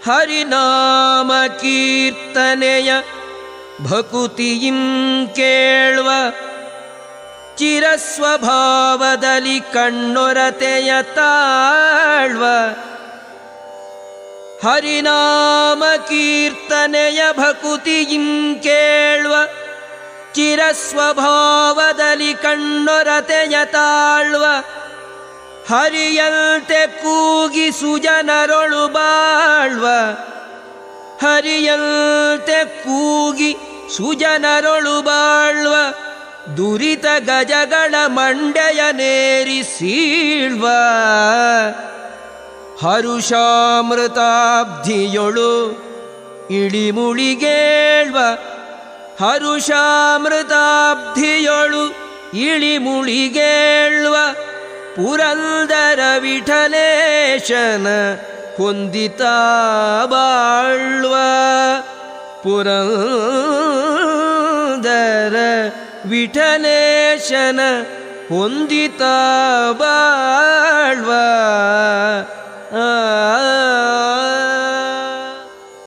ಹರಿನಾಮ ಕೀರ್ತನೆಯ ಭಕುತಿಯಿಂ ಕೇಳುವ ಚಿರಸ್ವಭಾವದಲ್ಲಿ ಕಣ್ಣೊರತೆಯ ತಾಳ್ವ ಹರಿನಾಮ ಕೀರ್ತನೆಯ ಭಕುತಿಯಿಂ ಕೇಳುವ ಚಿರಸ್ವಭಾವದಲ್ಲಿ ಕಣ್ಣೊರತೆಯ ತಾಳ್ವ ಹರಿಯಂತೆ ಕೂಗಿ ಸುಜನರೊಳು ಬಾಳ್ವ ಹರಿಯಂತೆ ಕೂಗಿ ಸುಜನರೊಳು ಬಾಳ್ವ ದುರಿತ ಗಜಗಳ ಮಂಡೆಯ ನೇರಿಸೀಳ್ವ ಹರುಷಾಮೃತಾಬ್ಧಿಯೊಳು ಇಳಿಮುಳಿಗೇಳ್ವ ಹರುಷಾಮೃತಾಬ್ಧಿಯೊಳು ಇಳಿಮುಳಿಗೇಳ್ವ ಪುರಂದರ ವಿಠಲೇಶನ ಹೊಂದಿತ ಬಾಳ್ವ ಪುರಂದರ ವಿಠಲೇಶನ ಹೊಂದಿತ ಬಾಳ್ವ